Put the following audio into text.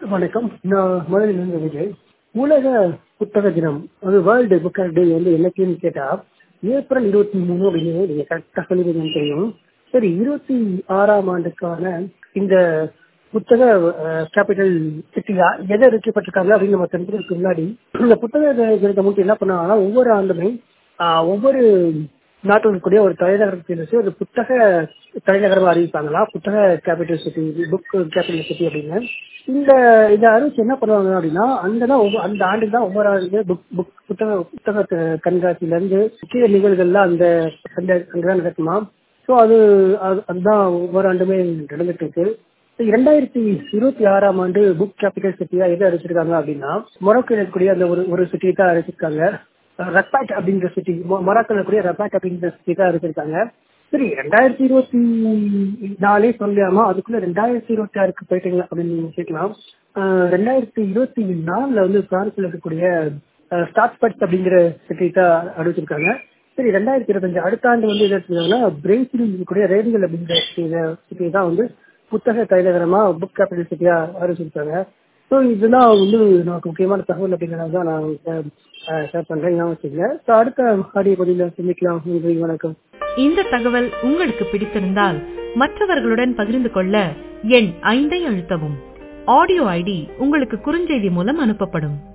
வணக்கம் நான் மதுரையிலிருந்து விஜய் உலக புத்தக தினம் அது வேர்ல்டு புக் டே வந்து என்னைக்குன்னு கேட்டா ஏப்ரல் இருபத்தி மூணு அப்படின்னு நீங்க கரெக்டா சொல்லிருக்கீங்கன்னு தெரியும் சரி இருபத்தி ஆறாம் ஆண்டுக்கான இந்த புத்தக கேபிட்டல் சிட்டியா எதை இருக்கப்பட்டிருக்காங்க அப்படின்னு நம்ம தெரிஞ்சுக்கிறதுக்கு முன்னாடி இந்த புத்தக தினத்தை முன்னாடி என்ன பண்ணாங்கன்னா ஒவ்வொரு ஆண்டுமே ஆஹ், ஒவ்வொரு நாட்டில் இருக்கக்கூடிய ஒரு தலைநகரத்தில் வச்சு ஒரு புத்தக தலைநகரம் அறிவிப்பாங்களா புத்தக capital city book capital city அப்படின்னு இந்த இதை அறிவிச்சு என்ன பண்ணுவாங்க அப்படின்னா அங்கதான் ஒவ்வொரு அந்த ஆண்டு தான் ஒவ்வொரு ஆண்டு புக் புக் புத்தக புத்தக க- கண்காட்சியில இருந்து முக்கிய நிகழ்வுகள்லாம் அந்த அந்த அங்கதான் நடக்குமா ஸோ அது அது- அதுதான் ஒவ்வொரு ஆண்டுமே நடந்துட்டு இருக்கு இரண்டாயிரத்தி இருபத்தி ஆறாம் ஆண்டு புக் கேபிட்டல் சிட்டியா எது அறிவிச்சிருக்காங்க அப்படின்னா மொரோக்கோவில் இருக்கக்கூடிய அந்த ஒரு ஒரு சிட்டி தான் அறிவிச்சிருக்காங்க ரப்பாட் அப்படிங்கிற சிட்டி மொராக்கோவில் இருக்கக்கூடிய ரப்பாட் அப்படிங்கிற சிட்டி தான் அறிவிச்சிருக்காங்க சரி ரெண்டாயிரத்தி இருபத்தி நாலே சொல்லாமா அதுக்குள்ள ரெண்டாயிரத்தி இருபத்தி ஆறுக்கு போயிட்டீங்க அப்படின்னு நீங்க கேட்கலாம் ஆஹ் ரெண்டாயிரத்தி இருபத்தி நாலுல வந்து பிரான்ஸ்ல இருக்கக்கூடிய ஸ்டாட்ஸ்பட்ஸ் அப்படிங்கிற சிட்டி தான் அறிவிச்சிருக்காங்க சரி ரெண்டாயிரத்தி இருபத்தஞ்சு அடுத்த ஆண்டு வந்து எது எடுத்துக்காங்கன்னா பிரேசில் இருக்கக்கூடிய ரேடியல் அப்படிங்கிற சிட்டி தான் வந்து புத்தக தலைநகரமா புக் கேபிட்டல் சிட்டியா அறிவிச்சிருக்காங்க ஸோ இதெல்லாம் வந்து நமக்கு முக்கியமான தகவல் அப்படிங்கிறத தான் நான் ஷேர் பண்றேன் ஞாபகம் வச்சுக்கல ஸோ அடுத்த ஆடியோ பதிவில் சந்திக்கலாம் நன்றி வணக்கம் இந்த தகவல் உங்களுக்கு பிடித்திருந்தால் மற்றவர்களுடன் பகிர்ந்து கொள்ள எண் ஐந்தை அழுத்தவும் ஆடியோ ஐடி உங்களுக்கு குறுஞ்செய்தி மூலம் அனுப்பப்படும்